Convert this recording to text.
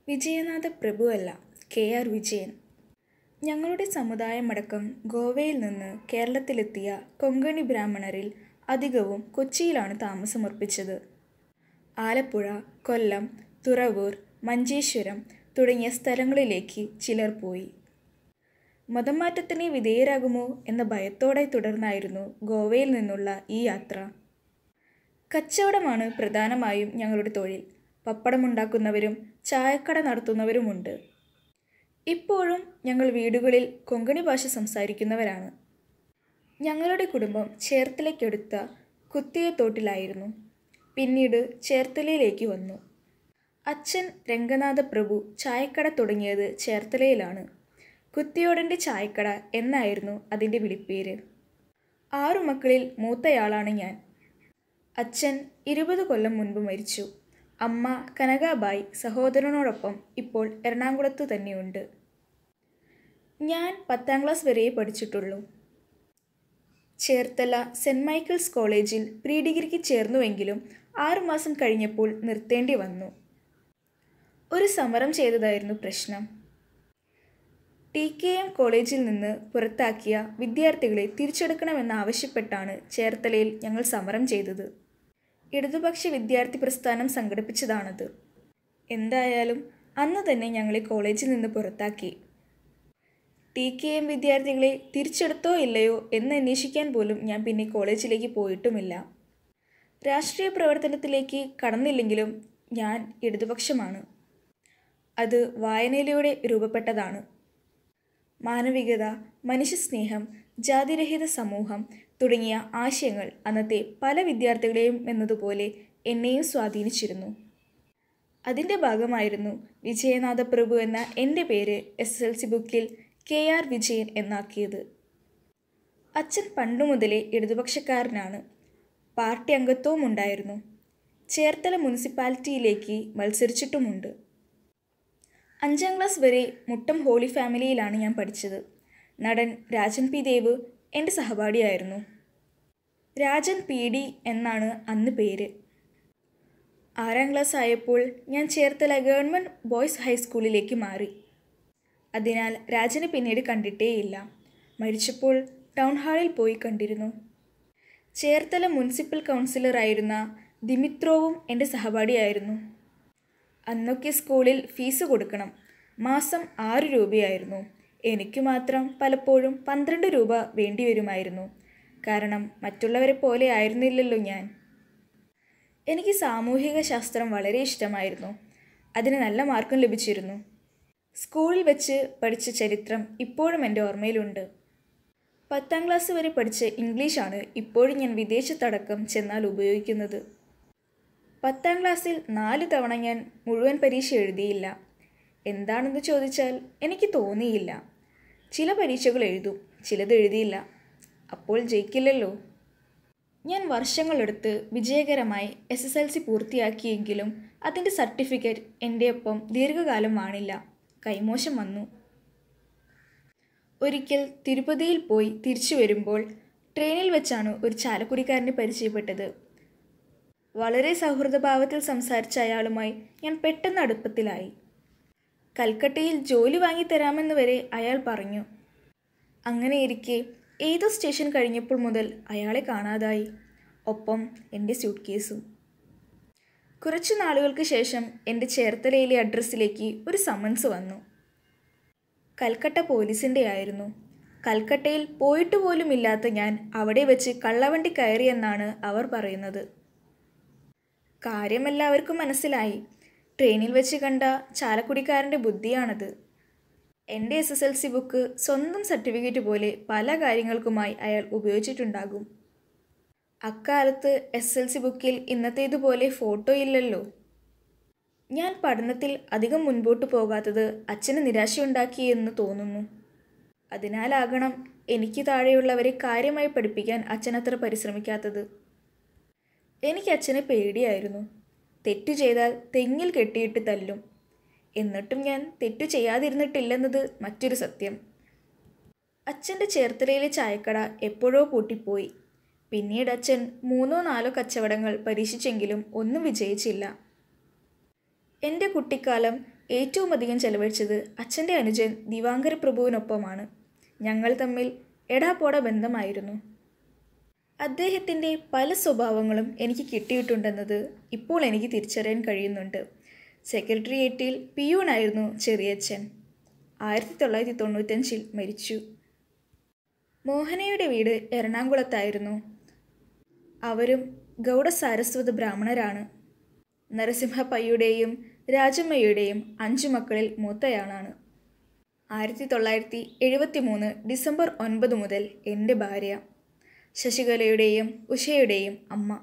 വിജയനാഥ പ്രഭുവല്ല K R Vijayan ഞങ്ങളുടെ സമുദായമടക്കം ഗോവയിൽ നിന്ന് കേരളത്തിലെത്തിയ കൊങ്കണി ബ്രാഹ്മണരിൽ അധികവും കൊച്ചിയിലാണ് താമസമർപ്പിച്ചത് ആലപ്പുഴ കൊല്ലം തുറവൂർ മഞ്ചേശ്വരം തുടങ്ങിയ സ്ഥലങ്ങളിലേക്ക് ചിലർ പോയി മതം മാറ്റത്തിന് വിധേയരാകുമോ എന്ന ഭയത്തോടെ തുടർന്നായിരുന്നു ഗോവയിൽ നിന്നുള്ള ഈ യാത്ര കച്ചവടമാണ് പ്രധാനമായും ഞങ്ങളുടെ തൊഴിൽ പപ്പടമുണ്ടാക്കുന്നവരും ചായക്കട നടത്തുന്നവരുമുണ്ട് ഇപ്പോഴും ഞങ്ങൾ വീടുകളിൽ കൊങ്കണി ഭാഷ സംസാരിക്കുന്നവരാണ് ഞങ്ങളുടെ കുടുംബം ചേർത്തലയ്ക്കടുത്ത കുത്തിയത്തോട്ടിലായിരുന്നു പിന്നീട് ചേർത്തലയിലേക്ക് വന്നു അച്ഛൻ രംഗനാഥ പ്രഭു ചായക്കട തുടങ്ങിയത് ചേർത്തലയിലാണ് കുത്തിയോടൻ്റെ ചായക്കട എന്നായിരുന്നു അതിൻ്റെ വിളിപ്പേര് ആറു മക്കളിൽ മൂത്തയാളാണ് ഞാൻ അച്ഛൻ ഇരുപത് കൊല്ലം മുൻപ് മരിച്ചു അമ്മ കനകാബായി സഹോദരനോടൊപ്പം ഇപ്പോൾ എറണാകുളത്ത് തന്നെയുണ്ട് ഞാൻ പത്താം ക്ലാസ് വരെയേ പഠിച്ചിട്ടുള്ളൂ ചേർത്തല സെൻറ് മൈക്കിൾസ് കോളേജിൽ പ്രീ ഡിഗ്രിക്ക് ചേർന്നുവെങ്കിലും ആറുമാസം കഴിഞ്ഞപ്പോൾ നിർത്തേണ്ടി വന്നു ഒരു സമരം ചെയ്തതായിരുന്നു പ്രശ്നം ടി കെ എം കോളേജിൽ നിന്ന് പുറത്താക്കിയ വിദ്യാർത്ഥികളെ തിരിച്ചെടുക്കണമെന്നാവശ്യപ്പെട്ടാണ് ചേർത്തലയിൽ ഞങ്ങൾ സമരം ചെയ്തത് ഇടതുപക്ഷ വിദ്യാർത്ഥി പ്രസ്ഥാനം സംഘടിപ്പിച്ചതാണത് എന്തായാലും അന്ന് തന്നെ ഞങ്ങളെ കോളേജിൽ നിന്ന് പുറത്താക്കി ടി കെ എം വിദ്യാർത്ഥികളെ തിരിച്ചെടുത്തോ ഇല്ലയോ എന്ന് അന്വേഷിക്കാൻ പോലും ഞാൻ പിന്നെ കോളേജിലേക്ക് പോയിട്ടുമില്ല രാഷ്ട്രീയ പ്രവർത്തനത്തിലേക്ക് കടന്നില്ലെങ്കിലും ഞാൻ ഇടതുപക്ഷമാണ് അത് വായനയിലൂടെ രൂപപ്പെട്ടതാണ് മാനവികത മനുഷ്യസ്നേഹം ജാതിരഹിത സമൂഹം തുടങ്ങിയ ആശയങ്ങൾ അന്നത്തെ പല വിദ്യാർത്ഥികളെയും എന്നതുപോലെ എന്നെയും സ്വാധീനിച്ചിരുന്നു അതിൻ്റെ ഭാഗമായിരുന്നു വിജയനാഥ പ്രഭു എന്ന എൻ്റെ പേര് എസ് എൽ സി ബുക്കിൽ കെ ആർ വിജയൻ എന്നാക്കിയത് അച്ഛൻ പണ്ടു മുതലേ ഇടതുപക്ഷക്കാരനാണ് പാർട്ടി അംഗത്വവും ഉണ്ടായിരുന്നു ചേർത്തല മുനിസിപ്പാലിറ്റിയിലേക്ക് മത്സരിച്ചിട്ടുമുണ്ട് അഞ്ചാം ക്ലാസ് വരെ മുട്ടം ഹോളി ഫാമിലിയിലാണ് ഞാൻ പഠിച്ചത് നടൻ രാജൻ പി ദേവ് എൻ്റെ സഹപാഠിയായിരുന്നു രാജൻ പി ഡി എന്നാണ് അന്ന് പേര് ആറാം ക്ലാസ് ആയപ്പോൾ ഞാൻ ചേർത്തല ഗവൺമെൻറ് ബോയ്സ് ഹൈസ്കൂളിലേക്ക് മാറി അതിനാൽ രാജനെ പിന്നീട് കണ്ടിട്ടേയില്ല മരിച്ചപ്പോൾ ടൗൺ ഹാളിൽ പോയി കണ്ടിരുന്നു ചേർത്തല മുനിസിപ്പൽ കൗൺസിലറായിരുന്ന ദിമിത്രോവും എൻ്റെ സഹപാഠിയായിരുന്നു അന്നൊക്കെ സ്കൂളിൽ ഫീസ് കൊടുക്കണം മാസം ആറ് രൂപയായിരുന്നു എനിക്ക് മാത്രം പലപ്പോഴും പന്ത്രണ്ട് രൂപ വേണ്ടി വരുമായിരുന്നു കാരണം മറ്റുള്ളവരെ പോലെ ആയിരുന്നില്ലല്ലോ ഞാൻ എനിക്ക് സാമൂഹിക ശാസ്ത്രം വളരെ ഇഷ്ടമായിരുന്നു അതിന് നല്ല മാർക്കും ലഭിച്ചിരുന്നു സ്കൂളിൽ വെച്ച് പഠിച്ച ചരിത്രം ഇപ്പോഴും എൻ്റെ ഓർമ്മയിലുണ്ട് പത്താം ക്ലാസ് വരെ പഠിച്ച ഇംഗ്ലീഷാണ് ഇപ്പോഴും ഞാൻ വിദേശത്തടക്കം ചെന്നാൽ ഉപയോഗിക്കുന്നത് പത്താം ക്ലാസ്സിൽ നാല് തവണ ഞാൻ മുഴുവൻ പരീക്ഷ എഴുതിയില്ല എന്താണെന്ന് ചോദിച്ചാൽ എനിക്ക് തോന്നിയില്ല ചില പരീക്ഷകൾ എഴുതും ചിലത് എഴുതിയില്ല അപ്പോൾ ജയിക്കില്ലല്ലോ ഞാൻ വർഷങ്ങളെടുത്ത് വിജയകരമായി എസ് എസ് എൽ സി പൂർത്തിയാക്കിയെങ്കിലും അതിൻ്റെ സർട്ടിഫിക്കറ്റ് എൻ്റെ ഒപ്പം ദീർഘകാലം വാണില്ല കൈമോശം വന്നു ഒരിക്കൽ തിരുപ്പതിയിൽ പോയി തിരിച്ചു വരുമ്പോൾ ട്രെയിനിൽ വെച്ചാണ് ഒരു ചാലക്കുടിക്കാരനെ പരിചയപ്പെട്ടത് വളരെ സൗഹൃദഭാവത്തിൽ സംസാരിച്ച അയാളുമായി ഞാൻ പെട്ടെന്ന് അടുപ്പത്തിലായി കൽക്കട്ടയിൽ ജോലി വാങ്ങിത്തരാമെന്ന് വരെ അയാൾ പറഞ്ഞു അങ്ങനെയിരിക്കെ ഏതോ സ്റ്റേഷൻ കഴിഞ്ഞപ്പോൾ മുതൽ അയാളെ കാണാതായി ഒപ്പം എൻ്റെ സ്യൂട്ട് കേസും കുറച്ചു നാളുകൾക്ക് ശേഷം എൻ്റെ ചേർത്തലയിലെ അഡ്രസ്സിലേക്ക് ഒരു സമൻസ് വന്നു കൽക്കട്ട പോലീസിൻ്റെ ആയിരുന്നു കൽക്കട്ടയിൽ പോയിട്ട് പോലും ഇല്ലാത്ത ഞാൻ അവിടെ വെച്ച് കള്ളവണ്ടി കയറിയെന്നാണ് അവർ പറയുന്നത് കാര്യം എല്ലാവർക്കും മനസ്സിലായി ട്രെയിനിൽ വെച്ച് കണ്ട ചാലക്കുടിക്കാരൻ്റെ ബുദ്ധിയാണത് എൻ്റെ S S L C book സ്വന്തം സർട്ടിഫിക്കറ്റ് പോലെ പല കാര്യങ്ങൾക്കുമായി അയാൾ ഉപയോഗിച്ചിട്ടുണ്ടാകും അക്കാലത്ത് എസ് എൽ സി ബുക്കിൽ ഇന്നത്തേതുപോലെ ഫോട്ടോ ഇല്ലല്ലോ ഞാൻ പഠനത്തിൽ അധികം മുൻപോട്ട് പോകാത്തത് അച്ഛന് നിരാശയുണ്ടാക്കിയെന്ന് തോന്നുന്നു അതിനാലാകണം എനിക്ക് താഴെയുള്ളവരെ കാര്യമായി പഠിപ്പിക്കാൻ അച്ഛൻ അത്ര പരിശ്രമിക്കാത്തത് എനിക്ക് അച്ഛനെ പേടിയായിരുന്നു തെറ്റു ചെയ്താൽ തെങ്ങിൽ കെട്ടിയിട്ട് തല്ലും എന്നിട്ടും ഞാൻ തെറ്റു ചെയ്യാതിരുന്നിട്ടില്ലെന്നത് മറ്റൊരു സത്യം അച്ഛൻ്റെ ചേർത്തലയിലെ ചായക്കട എപ്പോഴോ പൂട്ടിപ്പോയി പിന്നീട് അച്ഛൻ മൂന്നോ നാലോ കച്ചവടങ്ങൾ പരീക്ഷിച്ചെങ്കിലും ഒന്നും വിജയിച്ചില്ല എൻ്റെ കുട്ടിക്കാലം ഏറ്റവും അധികം ചെലവഴിച്ചത് അച്ഛൻ്റെ അനുജൻ ദിവാങ്കര പ്രഭുവിനൊപ്പമാണ് ഞങ്ങൾ തമ്മിൽ എടാപോട ബന്ധമായിരുന്നു അദ്ദേഹത്തിൻ്റെ പല സ്വഭാവങ്ങളും എനിക്ക് കിട്ടിയിട്ടുണ്ടെന്നത് ഇപ്പോൾ എനിക്ക് തിരിച്ചറിയാൻ കഴിയുന്നുണ്ട് സെക്രട്ടേറിയറ്റിൽ പിയൂണായിരുന്നു ചെറിയച്ഛൻ ആയിരത്തി തൊള്ളായിരത്തി തൊണ്ണൂറ്റഞ്ചിൽ മരിച്ചു മോഹനയുടെ വീട് എറണാകുളത്തായിരുന്നു അവരും ഗൗഡ സാരസ്വത ബ്രാഹ്മണരാണ് നരസിംഹ പയ്യുടെയും രാജമ്മയുടെയും അഞ്ചു മക്കളിൽ മൂത്തയാളാണ് ആയിരത്തി തൊള്ളായിരത്തി എഴുപത്തി മൂന്ന് ഡിസംബർ ഒൻപത് മുതൽ എൻ്റെ ഭാര്യ ശശികലയുടെയും ഉഷയുടെയും അമ്മ